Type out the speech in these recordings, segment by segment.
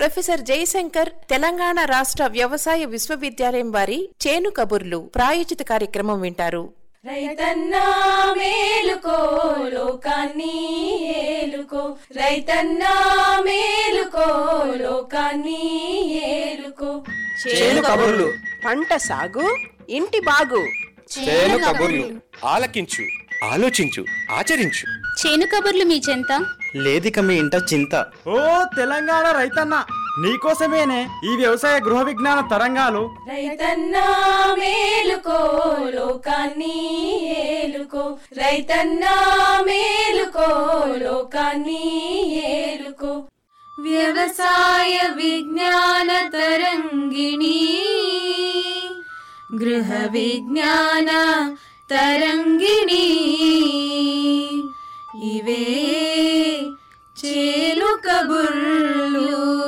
professor Jayashankar Telangana రాష్ట్ర వ్యవసాయ విశ్వవిద్యాలయం వారి చేను కబుర్లు ప్రాయోజిత కార్యక్రమం వింటారు రైతన్నా మేలుకో లోకాన్ని ఏలుకో రైతన్నా మేలుకో లోకాన్ని ఏలుకో చేను కబుర్లు పంట సాగు ఇంటి బాగు చేను కబుర్లు ఆలకించు ఆలోచించు ఆచరించు చేను కబుర్లు మీ చెంత లేదిక మీ ఇంట చింత ఓ తెలంగాణ రైతన్న నీకోసమేనే ఈ వ్యవసాయ గృహ విజ్ఞాన తరంగాలు రైతన్నా మేలుకో లోకాన్ని ఏలుకో రైతన్నా మేలుకో లోకాన్ని ఏలుకో వ్యవసాయ విజ్ఞాన తరంగిణి గృహ విజ్ఞాన తరంగిణి ఇవే చేలు కబుర్లు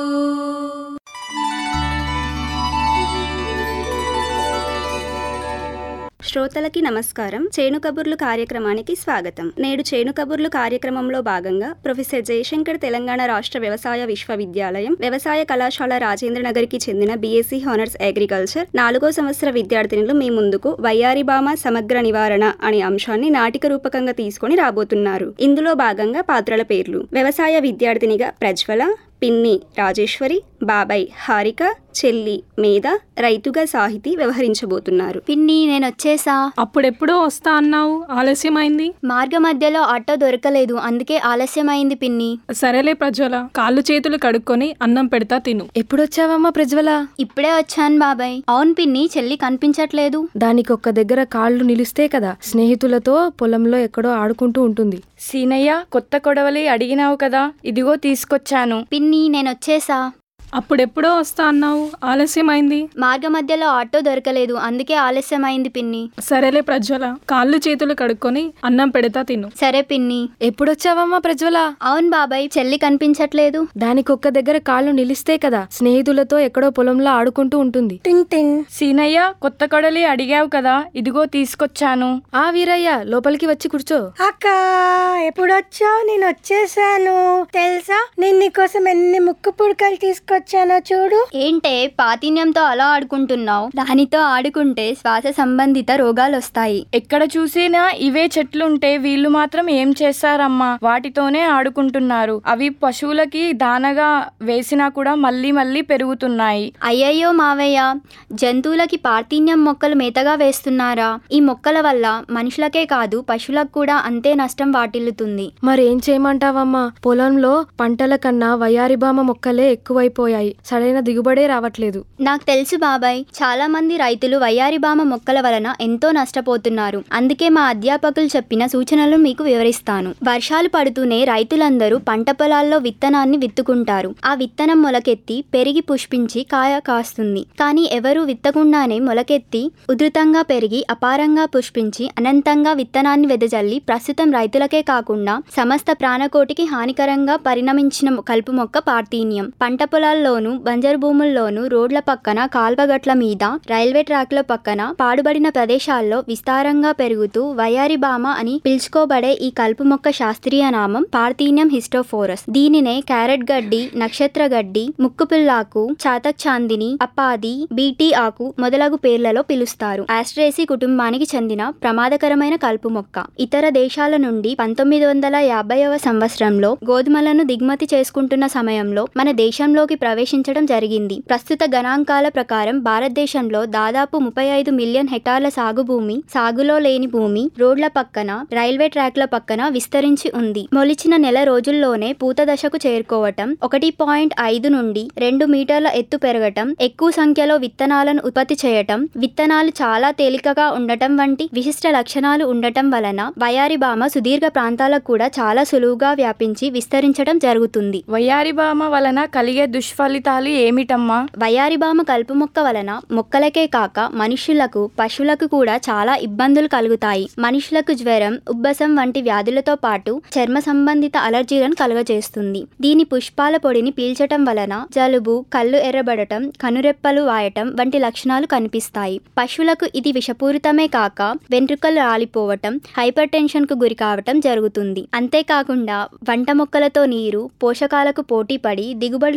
శ్రోతలకి నమస్కారం చేను కబుర్లు కార్యక్రమానికి స్వాగతం నేడు చేను కబుర్లు కార్యక్రమంలో భాగంగా ప్రొఫెసర్ జయశంకర్ తెలంగాణ రాష్ట్ర వ్యవసాయ విశ్వవిద్యాలయం వ్యవసాయ కళాశాల రాజేంద్రనగర్కి చెందిన బీఎస్సీ హానర్స్ అగ్రికల్చర్ నాలుగో సంవత్సర విద్యార్థినులు మీ ముందుకు వయ్యారిబామ సమగ్ర నివారణ అనే అంశాన్ని నాటిక రూపకంగా తీసుకొని రాబోతున్నారు ఇందులో భాగంగా పాత్రల పేర్లు వ్యవసాయ విద్యార్థినిగా ప్రజ్వల పిన్ని రాజేశ్వరి బాబాయ్ హారిక చెల్లి మేధ రైతుగా సాహితీ వ్యవహరించబోతున్నారు పిన్ని నేను వచ్చేసా అప్పుడెప్పుడో వస్తా అన్నావు ఆలస్యమైంది మార్గ మధ్యలో ఆటో దొరకలేదు అందుకే ఆలస్యమైంది పిన్ని సరేలే ప్రజ్వల కాళ్ళు చేతులు కడుక్కొని అన్నం పెడతా తిను ఎప్పుడొచ్చావమ్మా ప్రజ్వల ఇప్పుడే వచ్చాను బాబాయ్ అవును పిన్ని చెల్లి కనిపించట్లేదు దానికి ఒక్క దగ్గర కాళ్ళు నిలిస్తే కదా స్నేహితులతో పొలంలో ఎక్కడో ఆడుకుంటూ ఉంటుంది సీనయ్య కొత్త కొడవలి అడిగినావు కదా ఇదిగో తీసుకొచ్చాను పిన్ని నేను వచ్చేసా అప్పుడెప్పుడో వస్తా అన్నావు ఆలస్యమైంది మార్గ మధ్యలో ఆటో దొరకలేదు అందుకే ఆలస్యమైంది పిన్ని సరేలే ప్రజ్వల కాళ్ళు చేతులు కడుక్కొని అన్నం పెడతా తిను సరే పిన్ని ఎప్పుడొచ్చావమ్మా ప్రజ్వల అవును బాబాయ్ చెల్లి కనిపించట్లేదు దానికి ఒక్క దగ్గర కాళ్ళు నిలిస్తే కదా స్నేహితులతో ఎక్కడో పొలంలో ఆడుకుంటూ ఉంటుంది టింగ్ టింగ్ సీనయ్య కొత్త కొడలి అడిగావు కదా ఇదిగో తీసుకొచ్చాను ఆ వీరయ్య లోపలికి వచ్చి కూర్చో అక్క ఎప్పుడొచ్చావు నేను వచ్చేసాను తెలుసా నేను నీకోసం ఎన్ని ముక్కు పుడకలు తీసుకొచ్చానో చూడు ఏంటే పాతిన్యంతో అలా ఆడుకుంటున్నావు దానితో ఆడుకుంటే శ్వాస సంబంధిత రోగాలు వస్తాయి ఎక్కడ చూసినా ఇవే చెట్లుంటే వీళ్ళు మాత్రం ఏం చేస్తారమ్మా వాటితోనే ఆడుకుంటున్నారు అవి పశువులకి దానగా వేసినా కూడా మళ్ళీ మళ్ళీ పెరుగుతున్నాయి అయ్యయ్యో మావయ్య జంతువులకి పార్థీన్యం మొక్కలు మేతగా వేస్తున్నారా ఈ మొక్కల వల్ల మనుషులకే కాదు పశువులకు కూడా అంతే నష్టం వాటిల్లుతుంది మరేం చేయమంటావమ్మా పొలంలో పంటల కన్నా వయారిబామ మొక్కలే ఎక్కువైపోయాయి సరైన దిగుబడే రావట్లేదు నాకు తెలుసు బాబాయ్ చాలా మంది రైతులు వయ్యారిబామ మొక్కల వలన ఎంతో నష్టపోతున్నారు అందుకే మా అధ్యాపకులు చెప్పిన సూచనలు మీకు వివరిస్తాను వర్షాలు పడుతూనే రైతులందరూ పంట పొలాల్లో విత్తనాన్ని విత్తుకుంటారు ఆ విత్తనం మొలకెత్తి పెరిగి పుష్పించి కాయ కాస్తుంది కానీ ఎవరు విత్తకుండానే మొలకెత్తి ఉధృతంగా పెరిగి అపారంగా పుష్పించి అనంతంగా విత్తనాన్ని వెదజల్లి ప్రస్తుతం రైతులకే కాకుండా సమస్త ప్రాణకోటికి హానికరంగా పరిణమించిన కలుపు మొక్క పార్థీనియం పంట పొలాల్లోనూ బంజరు భూముల్లోనూ రోడ్ల పక్కన కాల్వగట్ల మీద రైల్వే ట్రాక్ల పక్కన పాడుబడిన ప్రదేశాల్లో విస్తారంగా పెరుగుతూ వయారిబామ అని పిలుచుకోబడే ఈ కలుపు మొక్క శాస్త్రీయ నామం పార్థీనియం హిస్టోఫోరస్ దీనినే క్యారెట్ గడ్డి నక్షత్ర గడ్డి ముక్కుపిల్లాకు చాతక్ చాందిని అప్పాది బీటీ ఆకు మొదలగు పేర్లలో పిలుస్తారు ఆస్ట్రేసి కుటుంబానికి చెందిన ప్రమాదకరమైన కలుపు మొక్క ఇతర దేశాల నుండి పంతొమ్మిది వందల యాభైవ సంవత్సరంలో గోధుమలను దిగుమతి చేసుకుంటున్న సమయంలో మన దేశంలోకి ప్రవేశించడం జరిగింది ప్రస్తుత గణాంకాల ప్రకారం భారతదేశంలో దాదాపు ముప్పై ఐదు మిలియన్ హెక్టార్ల సాగు భూమి సాగులో లేని భూమి రోడ్ల పక్కన రైల్వే ట్రాక్ల పక్కన విస్తరించి ఉంది మొలిచిన నెల రోజుల్లోనే పూత దశకు చేరుకోవటం ఒకటి పాయింట్ ఐదు నుండి రెండు మీటర్ల ఎత్తు పెరగటం ఎక్కువ సంఖ్యలో విత్తనాలను ఉత్పత్తి చేయటం విత్తనాలు చాలా తేలికగా ఉండటం వంటి విశిష్ట లక్షణాలు ఉండటం వలన వయారిబామ సుదీర్ఘ ప్రాంతాలకు కూడా చాలా సులువుగా వ్యాపించి విస్తరించడం జరుగుతుంది వయ్యారిబామ వలన కలిగే దుష్ఫలితాలు ఏమిటమ్మా వయారిబామ కలుపు మొక్క వలన మొక్కలకే కాక మనుషులకు పశువులకు కూడా చాలా ఇబ్బందులు కలుగుతాయి మనుషులకు జ్వరం ఉబ్బసం వంటి వ్యాధులతో పాటు చర్మ సంబంధిత అలర్జీలను కలుగజేస్తుంది దీని పుష్పాల పొడిని పీల్చటం వలన జలుబు కళ్ళు ఎర్రబడటం కనురెప్పలు వాయటం వంటి లక్షణాలు కనిపిస్తాయి పశువులకు ఇది విషపూరితమే కాక వెంట్రుకలు రాలిపోవటం హైపర్ టెన్షన్ కు గురి కావటం జరుగుతుంది అంతేకాకుండా వంట మొక్కలతో నీరు పోషకాలకు పోటీ పడి దిగుబడులను తగ్గిస్తుంది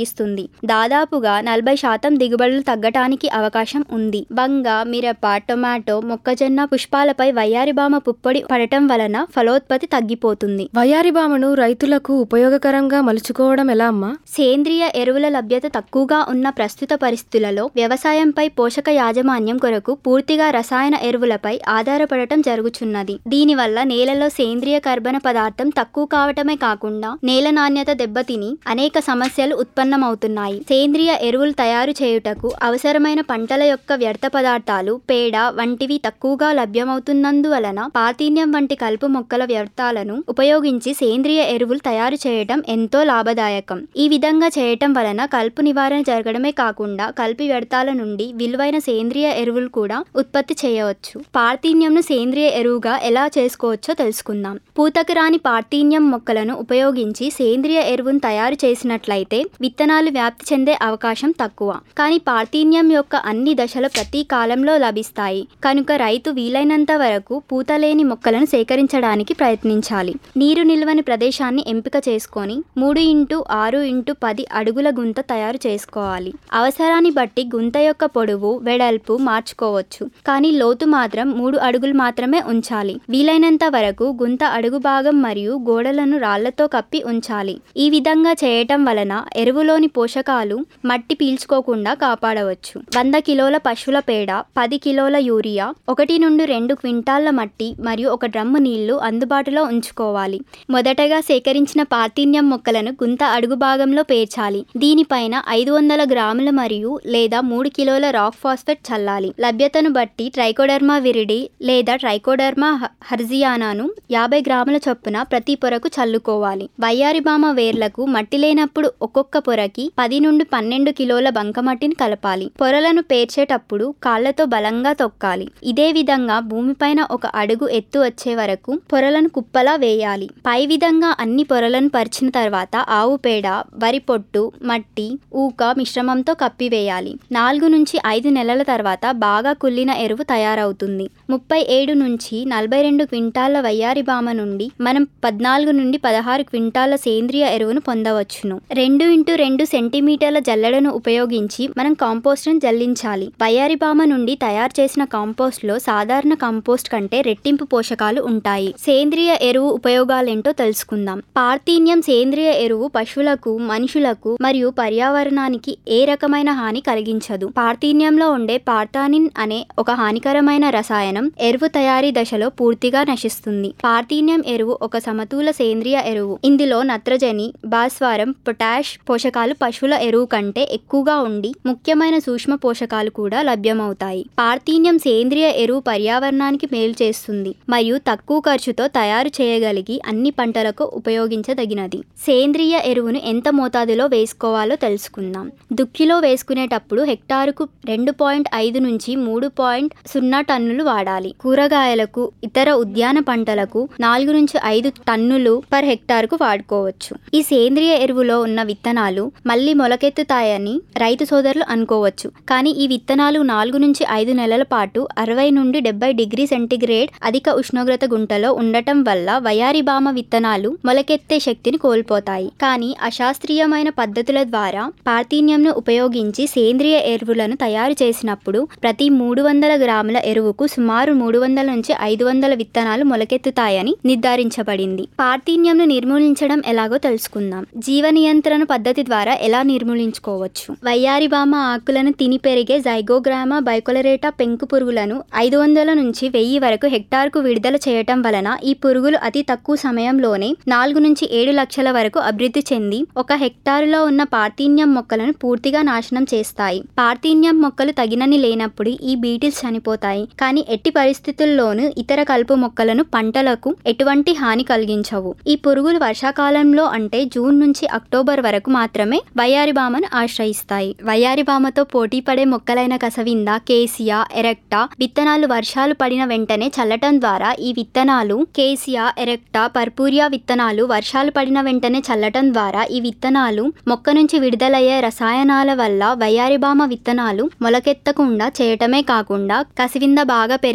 కలిగిస్తుంది దాదాపుగా నలభై శాతం దిగుబడులు తగ్గటానికి అవకాశం ఉంది బంగ మిరప టొమాటో మొక్కజొన్న పుష్పాలపై వయ్యారిబామ పుప్పొడి పడటం వలన ఫలోత్పత్తి తగ్గిపోతుంది వయ్యారిబామను రైతులకు ఉపయోగకరంగా మలుచుకోవడం ఎలా అమ్మా సేంద్రియ ఎరువుల లభ్యత తక్కువగా ఉన్న ప్రస్తుత పరిస్థితులలో వ్యవసాయంపై పోషక యాజమాన్యం కొరకు పూర్తిగా రసాయన ఎరువులపై ఆధారపడటం జరుగుచున్నది దీనివల్ల నేలలో సేంద్రియ కర్బన పదార్థం తక్కువ కావటమే కాకుండా నేల నాణ్యత దెబ్బతిని అనేక సమస్యలు ఉత్పన్నమవుతున్నాయి సేంద్రియ ఎరువులు తయారు చేయుటకు అవసరమైన పంటల యొక్క వ్యర్థ పదార్థాలు పేడ వంటివి తక్కువగా లభ్యమవుతున్నందువలన పాతీన్యం వంటి కలుపు మొక్కల వ్యర్థాలను ఉపయోగించి సేంద్రియ ఎరువులు తయారు చేయటం ఎంతో లాభదాయకం ఈ విధంగా చేయటం వలన కలుపు నివారణ జరగడమే కాకుండా కలుపు వ్యర్థాల నుండి విలువైన సేంద్రియ ఎరువులు కూడా ఉత్పత్తి చేయవచ్చు పార్థీన్యంను సేంద్రియ ఎరువుగా ఎలా చేసుకోవచ్చో తెలుసుకుందాం పూతకు రాని పార్థీన్యం మొక్కలను ఉపయోగించి సేంద్రియ ఎరువును తయారు చేసినట్లయితే విత్తనాలు వ్యాప్తి చెందే అవకాశం తక్కువ కానీ పార్థీన్యం యొక్క అన్ని దశలు ప్రతి కాలంలో లభిస్తాయి కనుక రైతు వీలైనంత వరకు పూత లేని మొక్కలను సేకరించడానికి ప్రయత్నించాలి నీరు నిల్వని ప్రదేశాన్ని ఎంపిక చేసుకొని మూడు ఇంటూ ఆరు ఇంటూ పది అడుగుల గుంత తయారు చేసుకోవాలి అవసరాన్ని బట్టి గుంత యొక్క పొడవు వెడల్పు మార్చుకోవచ్చు కానీ లోతు మాత్రం మూడు అడుగులు మాత్రమే ఉంచాలి వీలైనంత వరకు గుంత అడుగు భాగం మరియు గోడలను రాళ్లతో కప్పి ఉంచాలి ఈ విధంగా చేయటం వలన ఎరువులోని పోషకాలు మట్టి పీల్చుకోకుండా కాపాడవచ్చు వంద కిలోల పశువుల పేడ పది కిలోల యూరియా ఒకటి నుండి రెండు క్వింటాళ్ల మట్టి మరియు ఒక డ్రమ్ము నీళ్లు అందుబాటులో ఉంచుకోవాలి మొదటగా సేకరించిన పార్థీన్యం మొక్కలను గుంత అడుగు భాగంలో పేర్చాలి దీనిపైన ఐదు వందల గ్రాముల మరియు లేదా మూడు కిలోల రాక్ ఫాస్ఫేట్ చల్లాలి లభ్యతను బట్టి ట్రైకోడర్మా విరిడి లేదా ట్రైకోడర్మా హ- హర్జియానాను యాభై గ్రాముల చొప్పున ప్రతి పొరకు చల్లుకోవాలి వయ్యారిబామ వేర్లకు మట్టి లేనప్పుడు ఒక్కొక్క పొరకి పది నుండి పన్నెండు కిలోల బంకమట్టిని కలపాలి పొరలను పేర్చేటప్పుడు కాళ్లతో బలంగా తొక్కాలి ఇదే విధంగా భూమిపైన ఒక అడుగు ఎత్తు వచ్చే వరకు పొరలను కుప్పలా వేయాలి పై విధంగా అన్ని పొరలను పరిచిన తర్వాత ఆవు పేడ వరి పొట్టు మట్టి ఊక మిశ్రమంతో కప్పివేయాలి నాలుగు నుంచి ఐదు నెలల తర్వాత బాగా కుళ్ళిన ఎరువు తయారవుతుంది ముప్పై ఏడు నుంచి నలభై రెండు క్వింటాల వయ్యారి బామ నుండి మనం పద్నాలుగు నుండి పదహారు క్వింటాల సేంద్రియ ఎరువును పొందవచ్చును రెండు ఇంటూ రెండు సెంటీమీటర్ల జల్లెడను ఉపయోగించి మనం కాంపోస్ట్ ను జల్లించాలి వయ్యారి బామ నుండి తయారు చేసిన కాంపోస్ట్ లో సాధారణ కాంపోస్ట్ కంటే రెట్టింపు పోషకాలు ఉంటాయి సేంద్రియ ఎరువు ఉపయోగాలేంటో తెలుసుకుందాం పార్థీన్యం సేంద్రియ ఎరువు పశువులకు మనుషులకు మరియు పర్యావరణానికి ఏ రకమైన హాని కలిగించదు పార్థీన్యంలో ఉండే పార్థానిన్ అనే ఒక హానికరమైన రసాయనం ఎరువు తయారీ దశలో పూర్తిగా నశిస్తుంది పార్థీన్యం ఎరువు ఒక సమతూల సేంద్రియ ఎరువు ఇందులో నత్రజని భాస్వరం పొటాష్ పోషకాలు పశువుల ఎరువు కంటే ఎక్కువగా ఉండి ముఖ్యమైన సూక్ష్మ పోషకాలు కూడా లభ్యమవుతాయి పార్థీన్యం సేంద్రియ ఎరువు పర్యావరణానికి మేలు చేస్తుంది మరియు తక్కువ ఖర్చుతో తయారు చేయగలిగి అన్ని పంటలకు ఉపయోగించదగినది సేంద్రియ ఎరువును ఎంత మోతాదులో వేసుకోవాలో తెలుసుకుందాం దుక్కిలో వేసుకునేటప్పుడు హెక్టారుకు రెండు పాయింట్ ఐదు నుంచి మూడు పాయింట్ సున్నా టన్నులు వాడాలి కూరగాయలకు ఇతర ఉద్యాన పంటలకు నాలుగు నుంచి ఐదు టన్నులు పర్ హెక్టార్కు వాడుకోవచ్చు ఈ సేంద్రియ ఎరువులో ఉన్న విత్తనాలు మళ్ళీ మొలకెత్తుతాయని రైతు సోదరులు అనుకోవచ్చు కానీ ఈ విత్తనాలు నాలుగు నుంచి ఐదు నెలల పాటు అరవై నుండి డెబ్బై డిగ్రీ సెంటీగ్రేడ్ అధిక ఉష్ణోగ్రత గుంటలో ఉండటం వల్ల వయారిబామ విత్తనాలు మొలకెత్తే శక్తిని కోల్పోతాయి కానీ అశాస్త్రీయమైన పద్ధతుల ద్వారా పార్థీన్యంను ఉపయోగించి సేంద్రియ ఎరువులను తయారు చేసినప్పుడు ప్రతి మూడు వందల గ్రాముల ఎరువుకు సుమారు మూడు వందల నుంచి ఐదు వందల విత్తనాలు మొలకెత్తుతాయని నిర్ధారించబడింది పార్థీన్యంను నిర్మూలించడం ఎలాగో తెలుసుకుందాం జీవ నియంత్రణ పద్ధతి ద్వారా ఎలా నిర్మూలించుకోవచ్చు వయ్యారిబామ ఆకులను తిని పెరిగే జైగోగ్రామా బైకోలరేటా పెంకు పురుగులను ఐదు వందల నుంచి వెయ్యి వరకు హెక్టార్కు విడుదల చేయటం వలన ఈ పురుగులు అతి తక్కువ సమయంలోనే నాలుగు నుంచి ఏడు లక్షల వరకు అభివృద్ధి చెంది ఒక హెక్టారులో ఉన్న పార్థీన్యం మొక్కలను పూర్తిగా నాశనం చేస్తాయి పార్థీన్యం మొక్కలు తగినని లేనప్పుడు ఈ బీటిల్స్ చనిపోతాయి కానీ ఎట్టి పరిస్థితుల్లోనూ ఇతర కలుపు మొక్కలను పంటలకు ఎటువంటి హాని కలిగించవు ఈ పురుగులు వర్షాకాలంలో అంటే జూన్ నుంచి అక్టోబర్ వరకు మాత్రమే వయ్యారిబామను ఆశ్రయిస్తాయి వయ్యారిబామతో పోటీ పడే మొక్కలైన కసవింద కేసియా ఎరెక్టా విత్తనాలు వర్షాలు పడిన వెంటనే చల్లటం ద్వారా ఈ విత్తనాలు కేసియా ఎరెక్టా పర్పూరియా విత్తనాలు వర్షాలు పడిన వెంటనే చల్లటం ద్వారా ఈ విత్తనాలు మొక్క నుంచి విడుదలయ్యే రసాయనాల వల్ల వయ్యారిబామ విత్తనాలు మొలకెత్తకుండా చేయటమే కాకుండా కసివింద బాగా పెరిగి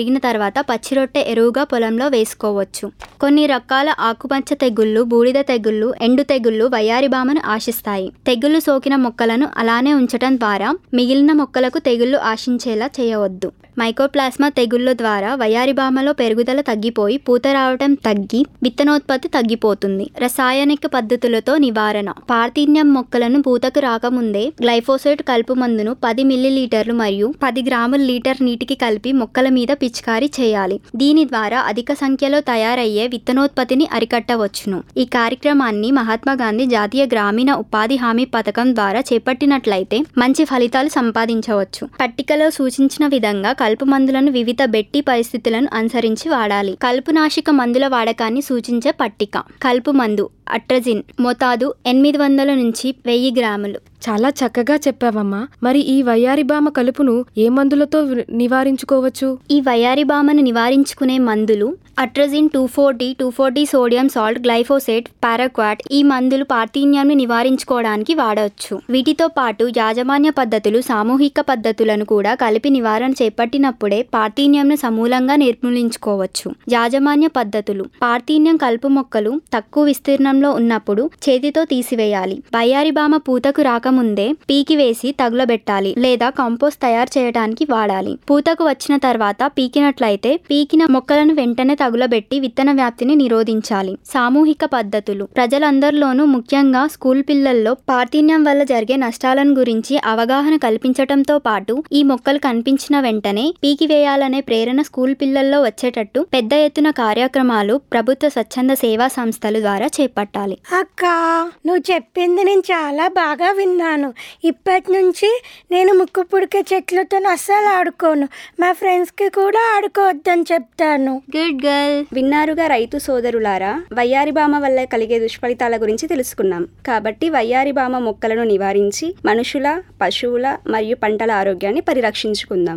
పెరిగిన తర్వాత పచ్చిరొట్టె ఎరువుగా పొలంలో వేసుకోవచ్చు కొన్ని రకాల ఆకుపచ్చ తెగుళ్ళు బూడిద తెగుళ్ళు ఎండు తెగుళ్ళు వయ్యారిబామను ఆశిస్తాయి తెగుళ్ళు సోకిన మొక్కలను అలానే ఉంచటం ద్వారా మిగిలిన మొక్కలకు తెగుళ్ళు ఆశించేలా చేయవద్దు మైకోప్లాస్మా తెగుళ్ళ ద్వారా వయారిబామలో పెరుగుదల తగ్గిపోయి పూత రావటం తగ్గి విత్తనోత్పత్తి తగ్గిపోతుంది రసాయనిక పద్ధతులతో నివారణ పార్థీన్యం మొక్కలను పూతకు రాకముందే గ్లైఫోసేట్ కలుపు మందును పది మిల్లీలీటర్లు మరియు పది గ్రాముల లీటర్ నీటికి కలిపి మొక్కల మీద పిచికారీ చేయాలి దీని ద్వారా అధిక సంఖ్యలో తయారయ్యే విత్తనోత్పత్తిని అరికట్టవచ్చును ఈ కార్యక్రమాన్ని మహాత్మా గాంధీ జాతీయ గ్రామీణ ఉపాధి హామీ పథకం ద్వారా చేపట్టినట్లయితే మంచి ఫలితాలు సంపాదించవచ్చు పట్టికలో సూచించిన విధంగా కలుపు మందులను వివిధ బెట్టి పరిస్థితులను అనుసరించి వాడాలి కలుపు నాశక మందుల వాడకాన్ని సూచించే పట్టిక కలుపు మందు అట్రజిన్ మోతాదు ఎనిమిది వందల నుంచి వెయ్యి గ్రాములు చాలా చక్కగా చెప్పావమ్మా మరి ఈ వయ్యారిబామ కలుపును ఏ మందులతో వి- నివారించుకోవచ్చు ఈ వయారిబామను నివారించుకునే మందులు atrazine two forty two forty sodium salt glyphosate paraquat ఈ మందులు పార్థీన్యంను నివారించుకోవడానికి వాడవచ్చు వీటితో పాటు యాజమాన్య పద్ధతులు సామూహిక పద్ధతులను కూడా కలిపి నివారణ చేపట్టినప్పుడే పార్థీన్యంను సమూలంగా నిర్మూలించుకోవచ్చు యాజమాన్య పద్ధతులు పార్థీన్యం కలుపు మొక్కలు తక్కువ విస్తీర్ణంలో ఉన్నప్పుడు చేతితో తీసివేయాలి వయ్యారిబామ పూతకు రాకముందే పీకి వేసి తగులబెట్టాలి లేదా కంపోస్ట్ తయారు చేయడానికి వాడాలి పూతకు వచ్చిన తర్వాత పీకినట్లయితే పీకిన మొక్కలను వెంటనే తగులబెట్టి విత్తన వ్యాప్తిని నిరోధించాలి సామూహిక పద్ధతులు ప్రజలందరిలోనూ ముఖ్యంగా స్కూల్ పిల్లల్లో పార్థీన్యం వల్ల జరిగే నష్టాలను గురించి అవగాహన కల్పించటంతో పాటు ఈ మొక్కలు కనిపించిన వెంటనే పీకివేయాలనే ప్రేరణ స్కూల్ పిల్లల్లో వచ్చేటట్టు పెద్ద ఎత్తున కార్యక్రమాలు ప్రభుత్వ స్వచ్ఛంద సేవా సంస్థల ద్వారా చేపట్టాలి అక్క నువ్వు చెప్పింది నేను చాలా బాగా విన్నాను ఇప్పటి నుంచి నేను ముక్కు పుడికే చెట్లతో అస్సలు ఆడుకోను మా ఫ్రెండ్స్కి కూడా ఆడుకోవద్దని చెప్తాను గుడ్ గర్ల్ విన్నారుగా రైతు సోదరులారా వయ్యారిబామ వల్ల కలిగే దుష్ఫలితాల గురించి తెలుసుకున్నాం కాబట్టి వయ్యారిబామ మొక్కలను నివారించి మనుషుల పశువుల మరియు పంటల ఆరోగ్యాన్ని పరిరక్షించుకుందాం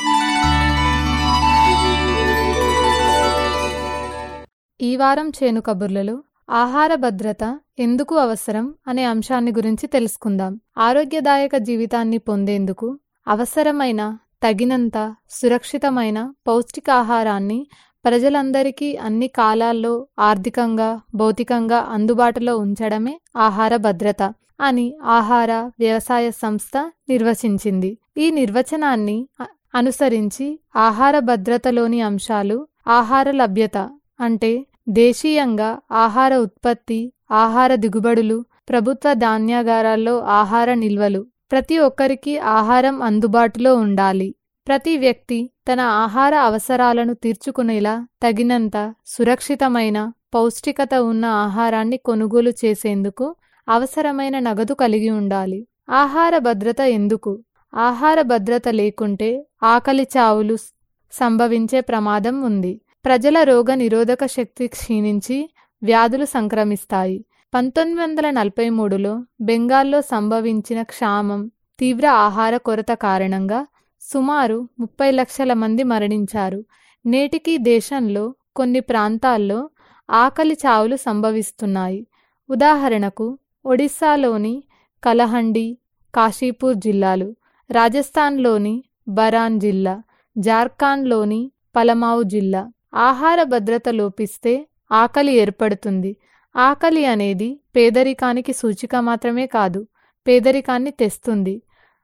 ఈ వారం చేను కబుర్లలో ఆహార భద్రత ఎందుకు అవసరం అనే అంశాన్ని గురించి తెలుసుకుందాం ఆరోగ్యదాయక జీవితాన్ని పొందేందుకు అవసరమైన తగినంత సురక్షితమైన పౌష్టికాహారాన్ని ప్రజలందరికీ అన్ని కాలాల్లో ఆర్థికంగా భౌతికంగా అందుబాటులో ఉంచడమే ఆహార భద్రత అని ఆహార వ్యవసాయ సంస్థ నిర్వచించింది ఈ నిర్వచనాన్ని అ- అనుసరించి ఆహార భద్రతలోని అంశాలు ఆహార లభ్యత అంటే దేశీయంగా ఆహార ఉత్పత్తి ఆహార దిగుబడులు ప్రభుత్వ ధాన్యాగారాల్లో ఆహార నిల్వలు ప్రతి ఒక్కరికి ఆహారం అందుబాటులో ఉండాలి ప్రతి వ్యక్తి తన ఆహార అవసరాలను తీర్చుకునేలా తగినంత సురక్షితమైన పౌష్టికత ఉన్న ఆహారాన్ని కొనుగోలు చేసేందుకు అవసరమైన నగదు కలిగి ఉండాలి ఆహార భద్రత ఎందుకు ఆహార భద్రత లేకుంటే ఆకలి చావులు స్- సంభవించే ప్రమాదం ఉంది ప్రజల రోగ నిరోధక శక్తి క్షీణించి వ్యాధులు సంక్రమిస్తాయి పంతొమ్మిది వందల నలభై మూడులో బెంగాల్లో సంభవించిన క్షామం తీవ్ర ఆహార కొరత కారణంగా సుమారు ముప్పై లక్షల మంది మరణించారు నేటికి దేశంలో కొన్ని ప్రాంతాల్లో ఆకలి చావులు సంభవిస్తున్నాయి ఉదాహరణకు ఒడిస్సాలోని కలహండి కాశీపూర్ జిల్లాలు రాజస్థాన్లోని బరాన్ జిల్లా జార్ఖండ్లోని పలమావు జిల్లా ఆహార భద్రత లోపిస్తే ఆకలి ఏర్పడుతుంది ఆకలి అనేది పేదరికానికి సూచిక మాత్రమే కాదు పేదరికాన్ని తెస్తుంది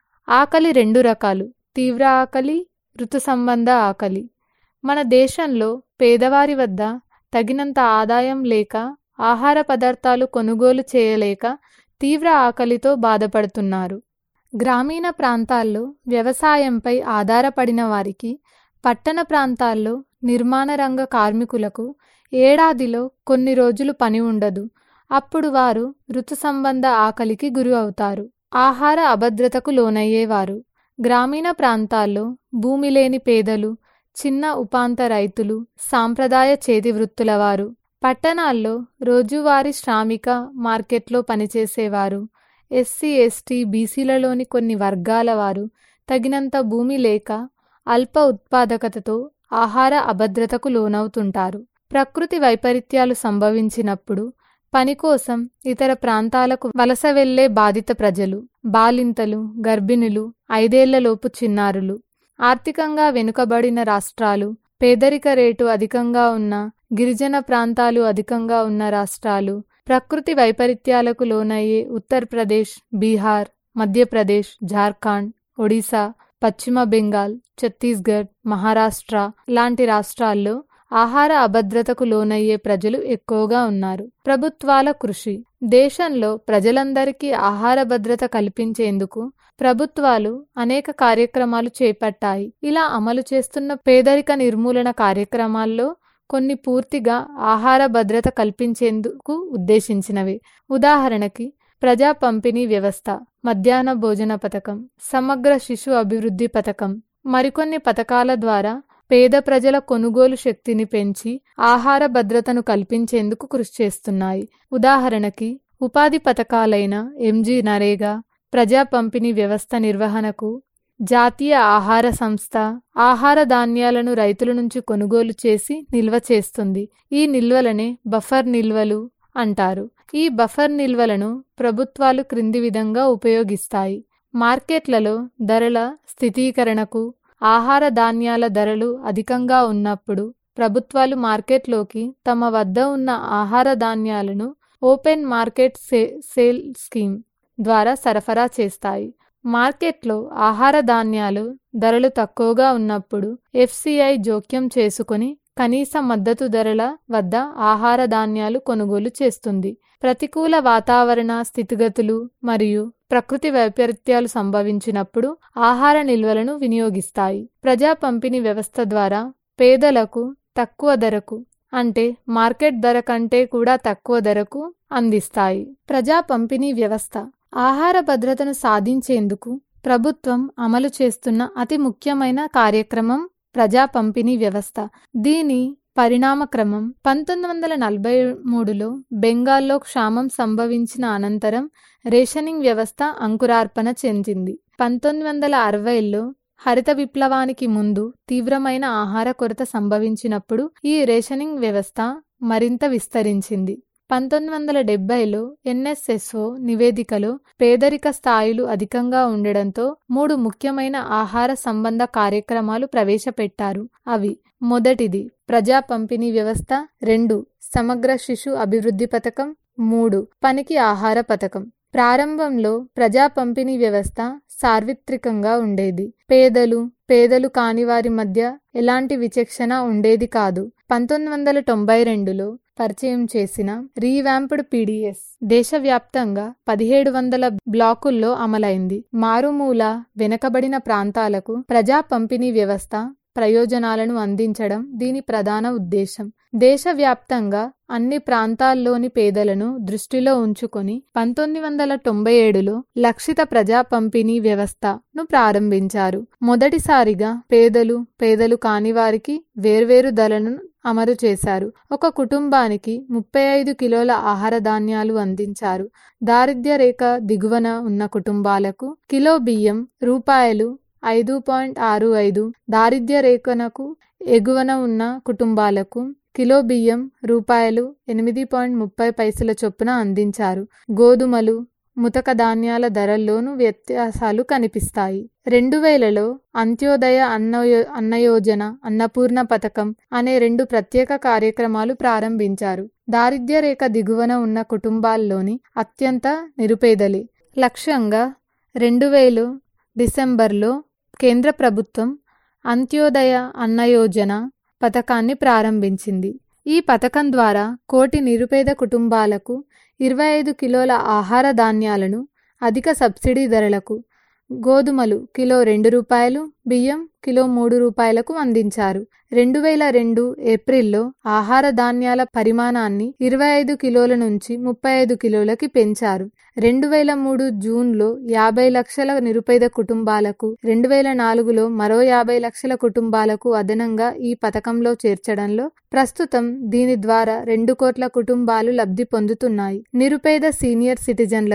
ఆకలి రెండు రకాలు తీవ్ర ఆకలి ఋతు సంబంధ ఆకలి మన దేశంలో పేదవారి వద్ద తగినంత ఆదాయం లేక ఆహార పదార్థాలు కొనుగోలు చేయలేక తీవ్ర ఆకలితో బాధపడుతున్నారు గ్రామీణ ప్రాంతాల్లో వ్యవసాయంపై ఆధారపడిన వారికి పట్టణ ప్రాంతాల్లో నిర్మాణ రంగ కార్మికులకు ఏడాదిలో కొన్ని రోజులు పని ఉండదు అప్పుడు వారు ఋతు సంబంధ ఆకలికి గురి అవుతారు ఆహార అభద్రతకు లోనయ్యేవారు గ్రామీణ ప్రాంతాల్లో భూమి లేని పేదలు చిన్న ఉపాంత రైతులు సాంప్రదాయ చేతి వృత్తుల వారు పట్టణాల్లో రోజువారీ శ్రామిక మార్కెట్లో పనిచేసేవారు ఎస్సీ ఎస్టీ బీసీలలోని కొన్ని వర్గాల వారు తగినంత భూమి లేక అల్ప ఉత్పాదకతతో ఆహార అభద్రతకు లోనవుతుంటారు ప్రకృతి వైపరీత్యాలు సంభవించినప్పుడు పని కోసం ఇతర ప్రాంతాలకు వలస వెళ్లే బాధిత ప్రజలు బాలింతలు గర్భిణులు ఐదేళ్లలోపు చిన్నారులు ఆర్థికంగా వెనుకబడిన రాష్ట్రాలు పేదరిక రేటు అధికంగా ఉన్న గిరిజన ప్రాంతాలు అధికంగా ఉన్న రాష్ట్రాలు ప్రకృతి వైపరీత్యాలకు లోనయ్యే ఉత్తరప్రదేశ్ బీహార్ మధ్యప్రదేశ్ జార్ఖండ్ ఒడిశా పశ్చిమ బెంగాల్ ఛత్తీస్గఢ్ మహారాష్ట్ర లాంటి రాష్ట్రాల్లో ఆహార అభద్రతకు లోనయ్యే ప్రజలు ఎక్కువగా ఉన్నారు ప్రభుత్వాల కృషి దేశంలో ప్రజలందరికీ ఆహార భద్రత కల్పించేందుకు ప్రభుత్వాలు అనేక కార్యక్రమాలు చేపట్టాయి ఇలా అమలు చేస్తున్న పేదరిక నిర్మూలన కార్యక్రమాల్లో కొన్ని పూర్తిగా ఆహార భద్రత కల్పించేందుకు ఉద్దేశించినవి ఉదాహరణకి ప్రజా పంపిణీ వ్యవస్థ మధ్యాహ్న భోజన పథకం సమగ్ర శిశు అభివృద్ధి పథకం మరికొన్ని పథకాల ద్వారా పేద ప్రజల కొనుగోలు శక్తిని పెంచి ఆహార భద్రతను కల్పించేందుకు కృషి చేస్తున్నాయి ఉదాహరణకి ఉపాధి పథకాలైన ఎంజీ నరేగా ప్రజా పంపిణీ వ్యవస్థ నిర్వహణకు జాతీయ ఆహార సంస్థ ఆహార ధాన్యాలను రైతుల నుంచి కొనుగోలు చేసి నిల్వ చేస్తుంది ఈ నిల్వలనే బఫర్ నిల్వలు అంటారు ఈ బఫర్ నిల్వలను ప్రభుత్వాలు క్రింది విధంగా ఉపయోగిస్తాయి మార్కెట్లలో ధరల స్థితీకరణకు ఆహార ధాన్యాల ధరలు అధికంగా ఉన్నప్పుడు ప్రభుత్వాలు మార్కెట్లోకి తమ వద్ద ఉన్న ఆహార ధాన్యాలను ఓపెన్ మార్కెట్ సే సేల్ స్కీమ్ ద్వారా సరఫరా చేస్తాయి మార్కెట్లో ఆహార ధాన్యాలు ధరలు తక్కువగా ఉన్నప్పుడు ఎఫ్సిఐ జోక్యం చేసుకుని కనీస మద్దతు ధరల వద్ద ఆహార ధాన్యాలు కొనుగోలు చేస్తుంది ప్రతికూల వాతావరణ స్థితిగతులు మరియు ప్రకృతి వైపరీత్యాలు సంభవించినప్పుడు ఆహార నిల్వలను వినియోగిస్తాయి ప్రజా పంపిణీ వ్యవస్థ ద్వారా పేదలకు తక్కువ ధరకు అంటే మార్కెట్ ధర కంటే కూడా తక్కువ ధరకు అందిస్తాయి ప్రజా పంపిణీ వ్యవస్థ ఆహార భద్రతను సాధించేందుకు ప్రభుత్వం అమలు చేస్తున్న అతి ముఖ్యమైన కార్యక్రమం ప్రజా పంపిణీ వ్యవస్థ దీని పరిణామక్రమం పంతొమ్మిది వందల నలభై మూడులో బెంగాల్లో క్షామం సంభవించిన అనంతరం రేషనింగ్ వ్యవస్థ అంకురార్పణ చెందింది పంతొమ్మిది వందల అరవైలో హరిత విప్లవానికి ముందు తీవ్రమైన ఆహార కొరత సంభవించినప్పుడు ఈ రేషనింగ్ వ్యవస్థ మరింత విస్తరించింది పంతొమ్మిది వందల డెబ్బైలో ఎన్ఎస్ఎస్ఓ నివేదికలో పేదరిక స్థాయిలు అధికంగా ఉండడంతో మూడు ముఖ్యమైన ఆహార సంబంధ కార్యక్రమాలు ప్రవేశపెట్టారు అవి మొదటిది ప్రజా పంపిణీ వ్యవస్థ రెండు సమగ్ర శిశు అభివృద్ధి పథకం మూడు పనికి ఆహార పథకం ప్రారంభంలో ప్రజా పంపిణీ వ్యవస్థ సార్వత్రికంగా ఉండేది పేదలు పేదలు కాని వారి మధ్య ఎలాంటి విచక్షణ ఉండేది కాదు పంతొమ్మిది వందల తొంభై రెండులో పరిచయం చేసిన రీవ్యాంప్డ్ పీడిఎస్ దేశవ్యాప్తంగా పదిహేడు వందల బ్లాకుల్లో అమలైంది మారుమూల వెనుకబడిన ప్రాంతాలకు ప్రజా పంపిణీ వ్యవస్థ ప్రయోజనాలను అందించడం దీని ప్రధాన ఉద్దేశం దేశవ్యాప్తంగా అన్ని ప్రాంతాల్లోని పేదలను దృష్టిలో ఉంచుకొని పంతొమ్మిది వందల తొంభై ఏడులో లక్షిత ప్రజా పంపిణీ వ్యవస్థను ప్రారంభించారు మొదటిసారిగా పేదలు పేదలు కాని వారికి వేర్వేరు ధరలను అమలు చేశారు ఒక కుటుంబానికి ముప్పై ఐదు కిలోల ఆహార ధాన్యాలు అందించారు దారిద్ర్య రేఖ దిగువన ఉన్న కుటుంబాలకు కిలో బియ్యం రూపాయలు ఐదు పాయింట్ ఆరు ఐదు దారిద్ర్య రేఖనకు ఎగువన ఉన్న కుటుంబాలకు కిలో బియ్యం రూపాయలు ఎనిమిది పాయింట్ ముప్పై పైసల చొప్పున అందించారు గోధుమలు ముతక ధాన్యాల ధరల్లోనూ వ్యత్యాసాలు కనిపిస్తాయి రెండు వేలలో అంత్యోదయ అన్నయో అన్నయోజన అన్నపూర్ణ పథకం అనే రెండు ప్రత్యేక కార్యక్రమాలు ప్రారంభించారు దారిద్ర్య రేఖ దిగువన ఉన్న కుటుంబాల్లోని అత్యంత నిరుపేదలే లక్ష్యంగా రెండు వేలు డిసెంబర్లో కేంద్ర ప్రభుత్వం అంత్యోదయ అన్నయోజన పథకాన్ని ప్రారంభించింది ఈ పథకం ద్వారా కోటి నిరుపేద కుటుంబాలకు ఇరవై ఐదు కిలోల ఆహార ధాన్యాలను అధిక సబ్సిడీ ధరలకు గోధుమలు కిలో రెండు రూపాయలు బియ్యం కిలో మూడు రూపాయలకు అందించారు రెండు వేల రెండు ఏప్రిల్లో ఆహార ధాన్యాల పరిమాణాన్ని ఇరవై ఐదు కిలోల నుంచి ముప్పై ఐదు కిలోలకి పెంచారు రెండు వేల మూడు జూన్లో యాభై లక్షల నిరుపేద కుటుంబాలకు రెండు వేల నాలుగులో మరో యాభై లక్షల కుటుంబాలకు అదనంగా ఈ పథకంలో చేర్చడంలో ప్రస్తుతం దీని ద్వారా రెండు కోట్ల కుటుంబాలు లబ్ధి పొందుతున్నాయి నిరుపేద సీనియర్ సిటిజన్లకు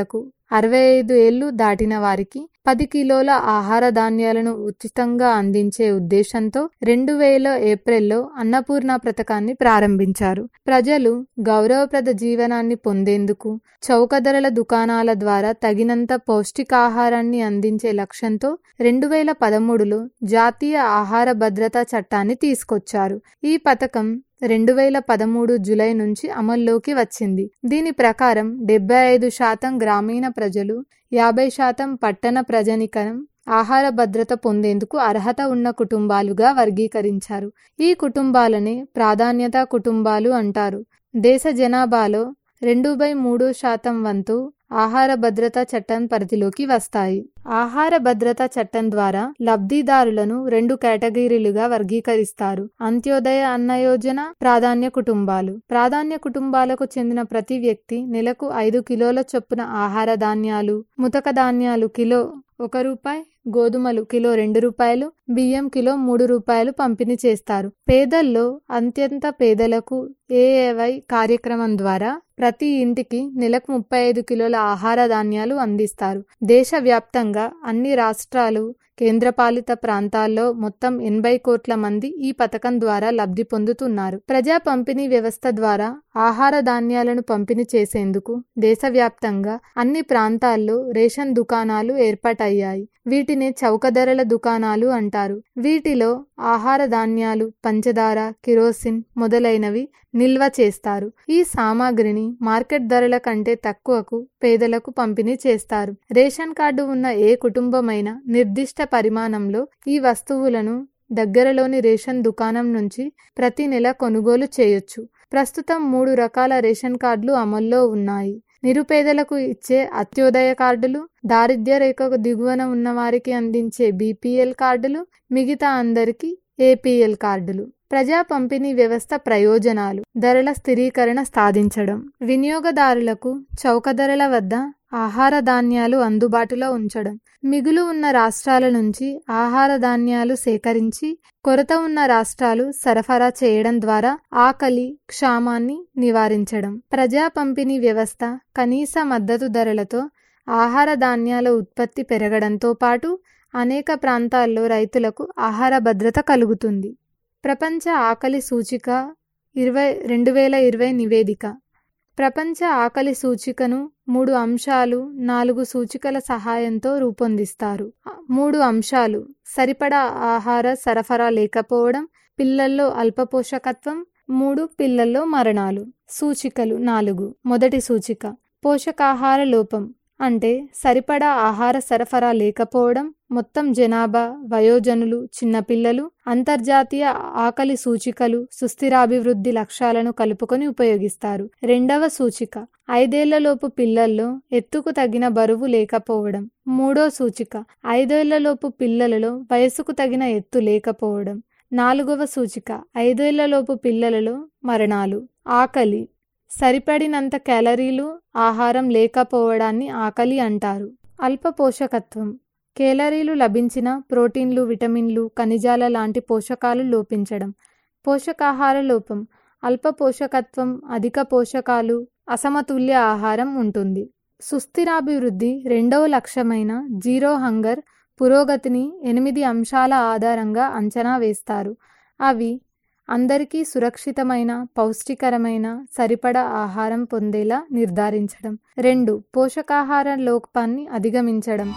అరవై ఐదు ఏళ్లు దాటిన వారికి పది కిలోల ఆహార ధాన్యాలను ఉచితంగా అందించే ఉద్దేశంతో రెండు వేల ఏప్రిల్లో అన్నపూర్ణ పథకాన్ని ప్రారంభించారు ప్రజలు గౌరవప్రద జీవనాన్ని పొందేందుకు చౌక ధరల దుకాణాల ద్వారా తగినంత పౌష్టికాహారాన్ని అందించే లక్ష్యంతో రెండు వేల పదమూడులో జాతీయ ఆహార భద్రతా చట్టాన్ని తీసుకొచ్చారు ఈ పథకం రెండు వేల పదమూడు జులై నుంచి అమల్లోకి వచ్చింది దీని ప్రకారం డెబ్బై ఐదు శాతం గ్రామీణ ప్రజలు యాభై శాతం పట్టణ ప్రజనికరం ఆహార భద్రత పొందేందుకు అర్హత ఉన్న కుటుంబాలుగా వర్గీకరించారు ఈ కుటుంబాలనే ప్రాధాన్యత కుటుంబాలు అంటారు దేశ జనాభాలో రెండు బై మూడు శాతం వంతు ఆహార భద్రతా చట్టం పరిధిలోకి వస్తాయి ఆహార భద్రతా చట్టం ద్వారా లబ్ధిదారులను రెండు కేటగిరీలుగా వర్గీకరిస్తారు అంత్యోదయ అన్న యోజన ప్రాధాన్య కుటుంబాలు ప్రాధాన్య కుటుంబాలకు చెందిన ప్రతి వ్యక్తి నెలకు ఐదు కిలోల చొప్పున ఆహార ధాన్యాలు ముతక ధాన్యాలు కిలో ఒక రూపాయి గోధుమలు కిలో రెండు రూపాయలు బియ్యం కిలో మూడు రూపాయలు పంపిణీ చేస్తారు పేదల్లో అత్యంత పేదలకు ఏఏవై కార్యక్రమం ద్వారా ప్రతి ఇంటికి నెలకు ముప్పై ఐదు కిలోల ఆహార ధాన్యాలు అందిస్తారు దేశవ్యాప్తంగా అన్ని రాష్ట్రాలు కేంద్రపాలిత ప్రాంతాల్లో మొత్తం ఎనభై కోట్ల మంది ఈ పథకం ద్వారా లబ్ధి పొందుతున్నారు ప్రజా పంపిణీ వ్యవస్థ ద్వారా ఆహార ధాన్యాలను పంపిణీ చేసేందుకు దేశవ్యాప్తంగా అన్ని ప్రాంతాల్లో రేషన్ దుకాణాలు ఏర్పాటయ్యాయి వీటిని చౌక ధరల దుకాణాలు అంటారు వీటిలో ఆహార ధాన్యాలు పంచదార కిరోసిన్ మొదలైనవి నిల్వ చేస్తారు ఈ సామాగ్రిని మార్కెట్ ధరల కంటే తక్కువకు పేదలకు పంపిణీ చేస్తారు రేషన్ కార్డు ఉన్న ఏ కుటుంబమైనా నిర్దిష్ట పరిమాణంలో ఈ వస్తువులను దగ్గరలోని రేషన్ దుకాణం నుంచి ప్రతి నెల కొనుగోలు చేయొచ్చు ప్రస్తుతం మూడు రకాల రేషన్ కార్డులు అమల్లో ఉన్నాయి నిరుపేదలకు ఇచ్చే అత్యోదయ కార్డులు దారిద్ర్య రేఖకు దిగువన ఉన్న వారికి అందించే బీపీఎల్ కార్డులు మిగతా అందరికీ ఏపీఎల్ కార్డులు ప్రజా పంపిణీ వ్యవస్థ ప్రయోజనాలు ధరల స్థిరీకరణ సాధించడం వినియోగదారులకు చౌక ధరల వద్ద ఆహార ధాన్యాలు అందుబాటులో ఉంచడం మిగులు ఉన్న రాష్ట్రాల నుంచి ఆహార ధాన్యాలు సేకరించి కొరత ఉన్న రాష్ట్రాలు సరఫరా చేయడం ద్వారా ఆకలి క్షామాన్ని నివారించడం ప్రజా పంపిణీ వ్యవస్థ కనీస మద్దతు ధరలతో ఆహార ధాన్యాల ఉత్పత్తి పెరగడంతో పాటు అనేక ప్రాంతాల్లో రైతులకు ఆహార భద్రత కలుగుతుంది ప్రపంచ ఆకలి సూచిక ఇరవై రెండు వేల ఇరవై నివేదిక ప్రపంచ ఆకలి సూచికను మూడు అంశాలు నాలుగు సూచికల సహాయంతో రూపొందిస్తారు మూడు అంశాలు సరిపడా ఆహార సరఫరా లేకపోవడం పిల్లల్లో అల్పపోషకత్వం మూడు పిల్లల్లో మరణాలు సూచికలు నాలుగు మొదటి సూచిక పోషకాహార లోపం అంటే సరిపడా ఆహార సరఫరా లేకపోవడం మొత్తం జనాభా వయోజనులు చిన్నపిల్లలు అంతర్జాతీయ ఆకలి సూచికలు సుస్థిరాభివృద్ధి లక్ష్యాలను కలుపుకొని ఉపయోగిస్తారు రెండవ సూచిక ఐదేళ్లలోపు పిల్లల్లో ఎత్తుకు తగిన బరువు లేకపోవడం మూడో సూచిక ఐదేళ్లలోపు పిల్లలలో వయసుకు తగిన ఎత్తు లేకపోవడం నాలుగవ సూచిక ఐదేళ్లలోపు పిల్లలలో మరణాలు ఆకలి సరిపడినంత క్యాలరీలు ఆహారం లేకపోవడాన్ని ఆకలి అంటారు అల్ప పోషకత్వం కేలరీలు లభించిన ప్రోటీన్లు విటమిన్లు ఖనిజాల లాంటి పోషకాలు లోపించడం పోషకాహార లోపం అల్ప పోషకత్వం అధిక పోషకాలు అసమతుల్య ఆహారం ఉంటుంది సుస్థిరాభివృద్ధి రెండవ లక్ష్యమైన జీరో హంగర్ పురోగతిని ఎనిమిది అంశాల ఆధారంగా అంచనా వేస్తారు అవి అందరికీ సురక్షితమైన పౌష్టికరమైన సరిపడా ఆహారం పొందేలా నిర్ధారించడం రెండు పోషకాహార లోపాన్ని అధిగమించడం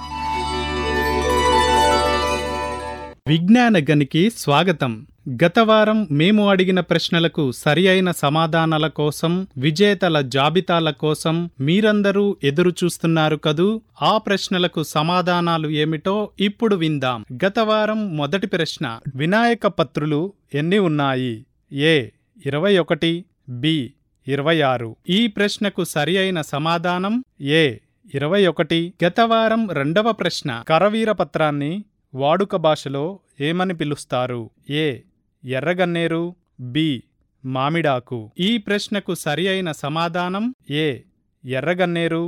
విజ్ఞాన గనికి స్వాగతం గత వారం మేము అడిగిన ప్రశ్నలకు సరి అయిన సమాధానాల కోసం విజేతల జాబితాల కోసం మీరందరూ ఎదురు చూస్తున్నారు కదూ ఆ ప్రశ్నలకు సమాధానాలు ఏమిటో ఇప్పుడు విందాం గత వారం మొదటి ప్రశ్న వినాయక పత్రులు ఎన్ని ఉన్నాయి ఏ ఇరవై ఒకటి బి ఇరవై ఆరు ఈ ప్రశ్నకు సరి అయిన సమాధానం ఏ ఇరవై ఒకటి గత వారం రెండవ ప్రశ్న కరవీర పత్రాన్ని వాడుక భాషలో ఏమని పిలుస్తారు ఏ ఎర్రగన్నేరు బి మామిడాకు ఈ ప్రశ్నకు సరి అయిన సమాధానం ఏ ఎర్రగన్నేరు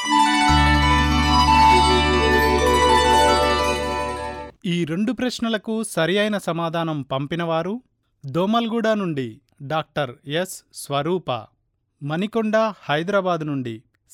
ఈ రెండు ప్రశ్నలకు సరి అయిన సమాధానం పంపినవారు దోమల్గూడ నుండి డాక్టర్ ఎస్ స్వరూప మణికొండ హైదరాబాద్ నుండి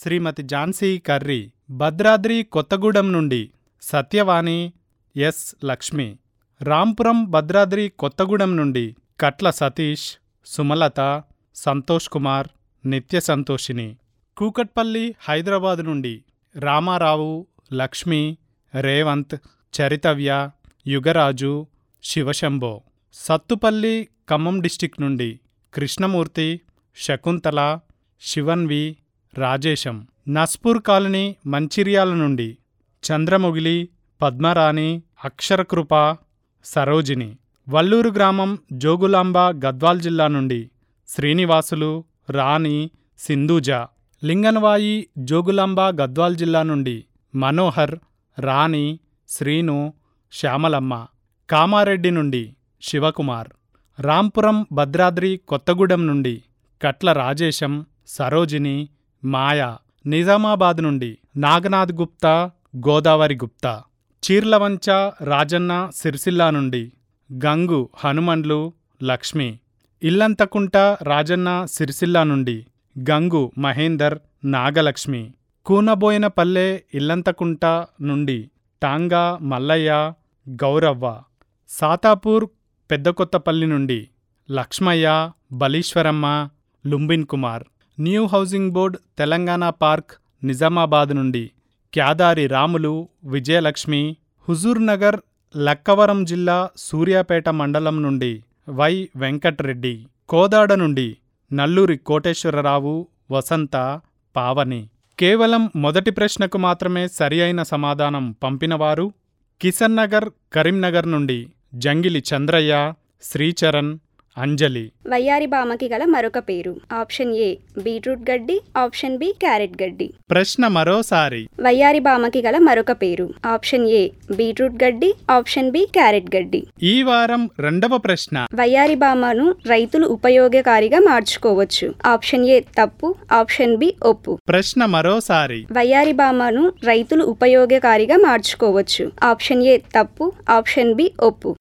శ్రీమతి ఝాన్సీ కర్రీ భద్రాద్రి కొత్తగూడెం నుండి సత్యవాణి ఎస్ లక్ష్మి రాంపురం భద్రాద్రి కొత్తగూడెం నుండి కట్ల సతీష్ సుమలత సంతోష్ కుమార్ నిత్య సంతోషిని కూకట్పల్లి హైదరాబాద్ నుండి రామారావు లక్ష్మి రేవంత్ చరితవ్య యుగరాజు శివశంభో సత్తుపల్లి ఖమ్మం డిస్టిక్ నుండి కృష్ణమూర్తి శకుంతల శివన్వి రాజేశం నస్పూర్ కాలనీ మంచిర్యాల నుండి చంద్రముగిలి పద్మరాణి అక్షరకృప సరోజిని వల్లూరు గ్రామం జోగులాంబ గద్వాల్ జిల్లా నుండి శ్రీనివాసులు రాణి సింధూజ లింగన్వాయి జోగులాంబ గద్వాల్ జిల్లా నుండి మనోహర్ రాణి శ్రీను శ్యామలమ్మ కామారెడ్డి నుండి శివకుమార్ రాంపురం భద్రాద్రి కొత్తగూడెం నుండి కట్ల రాజేశం సరోజిని మాయ నిజామాబాద్ నుండి నాగనాథ్ గుప్తా గోదావరి గుప్తా చీర్లవంచ రాజన్న సిరిసిల్ల నుండి గంగు హనుమండ్లు లక్ష్మి ఇల్లంతకుంట రాజన్న సిరిసిల్ల నుండి గంగు మహేందర్ నాగలక్ష్మి కూనబోయినపల్లె ఇల్లంతకుంట నుండి టాంగా మల్లయ్య గౌరవ్వ సాతాపూర్ పెద్దకొత్తపల్లి నుండి Lakshmaiah Balishwaramma Lumbin Kumar new housing board Telangana park Nizamabad నుండి క్యాదారి రాములు విజయలక్ష్మి హుజూర్ నగర్ లక్కవరం జిల్లా సూర్యాపేట మండలం నుండి వై వెంకట్రెడ్డి కోదాడ నుండి నల్లూరి కోటేశ్వరరావు వసంత పావని కేవలం మొదటి ప్రశ్నకు మాత్రమే సరి అయిన సమాధానం పంపినవారు కిషన్ నగర్ కరీంనగర్ నుండి జంగిలి చంద్రయ్య శ్రీచరణ్ అంజలి వయ్యారి బామకి గల మరొక పేరు ఆప్షన్ ఏ బీట్రూట్ గడ్డి ఆప్షన్ బి క్యారెట్ గడ్డి ప్రశ్న మరోసారి వయ్యారి బామకి గల మరొక పేరు ఆప్షన్ ఏ బీట్రూట్ గడ్డి ఆప్షన్ బి క్యారెట్ గడ్డి ఈ వారం రెండవ ప్రశ్న వయ్యారి బామను రైతులు ఉపయోగకారిగా మార్చుకోవచ్చు ఆప్షన్ ఏ తప్పు ఆప్షన్ బి ఒప్పు ప్రశ్న మరోసారి వయ్యారి బామను రైతులు ఉపయోగకారిగా మార్చుకోవచ్చు ఆప్షన్ ఏ తప్పు ఆప్షన్ బి ఒప్పు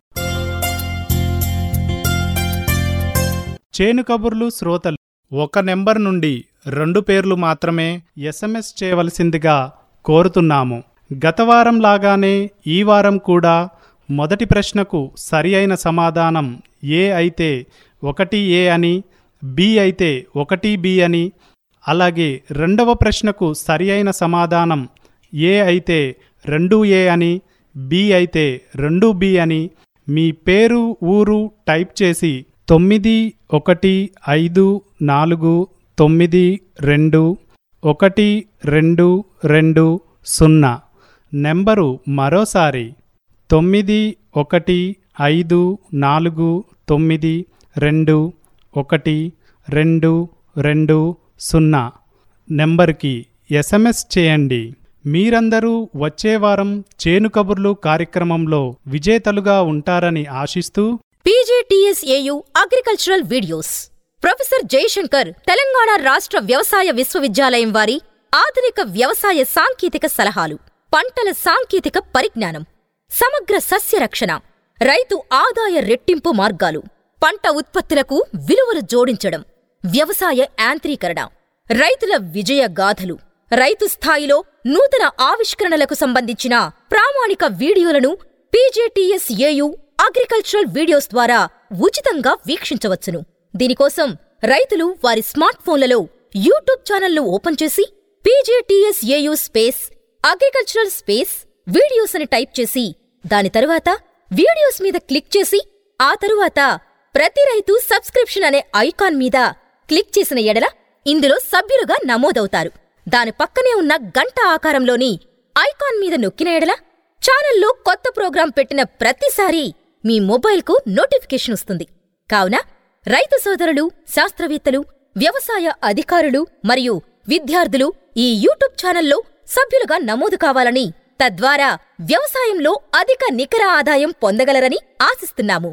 చేను కబుర్లు శ్రోతలు ఒక నెంబర్ నుండి రెండు పేర్లు మాత్రమే ఎస్ఎంఎస్ చేయవలసిందిగా కోరుతున్నాము గత వారం లాగానే ఈ వారం కూడా మొదటి ప్రశ్నకు సరి అయిన సమాధానం ఏ అయితే ఒకటి ఏ అని బి అయితే ఒకటి బి అని అలాగే రెండవ ప్రశ్నకు సరి అయిన సమాధానం ఏ అయితే రెండు ఏ అని బి అయితే రెండు బి అని మీ పేరు ఊరు టైప్ చేసి తొమ్మిది ఒకటి ఐదు నాలుగు తొమ్మిది రెండు ఒకటి రెండు రెండు సున్నా నెంబరు మరోసారి తొమ్మిది ఒకటి ఐదు నాలుగు తొమ్మిది రెండు ఒకటి రెండు రెండు సున్నా నెంబర్కి ఎస్ఎంఎస్ చేయండి మీరందరూ వచ్చే వారం చేను కబుర్లు కార్యక్రమంలో విజేతలుగా ఉంటారని ఆశిస్తూ PGTSAU agricultural videos professor Jayashankar Telangana రాష్ట్ర వ్యవసాయ విశ్వవిద్యాలయం వారి ఆధునిక వ్యవసాయ సాంకేతిక సలహాలు పంటల సాంకేతిక పరిజ్ఞానం సమగ్ర సస్య రక్షణ రైతు ఆదాయ రెట్టింపు మార్గాలు పంట ఉత్పత్తులకు విలువలు జోడించడం వ్యవసాయ యాంత్రీకరణ రైతుల విజయ గాథలు రైతు స్థాయిలో నూతన ఆవిష్కరణలకు సంబంధించిన ప్రామాణిక వీడియోలను పీజేటీఎస్ఏయు అగ్రికల్చరల్ వీడియోస్ ద్వారా ఉచితంగా వీక్షించవచ్చును దీనికోసం రైతులు వారి స్మార్ట్ ఫోన్లలో యూట్యూబ్ ఛానల్ను ఓపెన్ చేసి PJTSAU space agricultural space videos అని టైప్ చేసి దాని తరువాత వీడియోస్ మీద క్లిక్ చేసి ఆ తరువాత ప్రతి రైతు సబ్స్క్రిప్షన్ అనే ఐకాన్ మీద క్లిక్ చేసిన ఎడల ఇందులో సభ్యులుగా నమోదవుతారు దాని పక్కనే ఉన్న గంట ఆకారంలోని ఐకాన్ మీద నొక్కిన ఎడల ఛానల్లో కొత్త ప్రోగ్రాం పెట్టిన ప్రతిసారీ మీ మొబైల్కు నోటిఫికేషన్ వస్తుంది కావున రైతు సోదరులు శాస్త్రవేత్తలు వ్యవసాయ అధికారులు మరియు విద్యార్థులు ఈ యూట్యూబ్ ఛానల్లో సభ్యులుగా నమోదు కావాలని తద్వారా వ్యవసాయంలో అధిక నికర ఆదాయం పొందగలరని ఆశిస్తున్నాము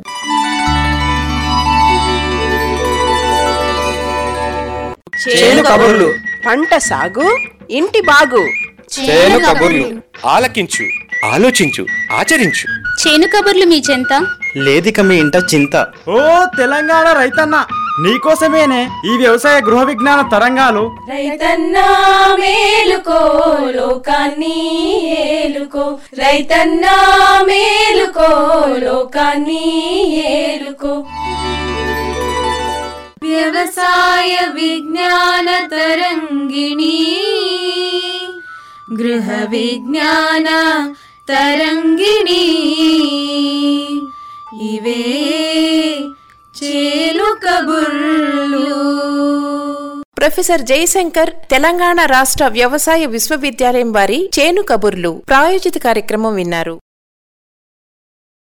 చేను కబుర్లు పంట సాగు ఇంటి బాగు చేను కబుర్లు ఆలకించు ఆలోచించు ఆచరించు చేను కబుర్లు మీ చెంత లేదిక మీ ఇంట చింత ఓ తెలంగాణ రైతన్న నీకోసమేనే ఈ వ్యవసాయ గృహ విజ్ఞాన తరంగాలు రైతన్నా మేలుకో లోకాన్ని ఏలుకో రైతన్నా మేలుకో లోకాన్ని ఏలుకో వ్యవసాయ విజ్ఞాన తరంగిణి గృహ విజ్ఞాన తరంగిణి ఇవే చేలు కబుర్లు ప్రొఫెసర్ జయశంకర్ తెలంగాణ రాష్ట్ర వ్యవసాయ విశ్వవిద్యాలయం వారి చేను కబుర్లు ప్రాయోజిత కార్యక్రమం విన్నారు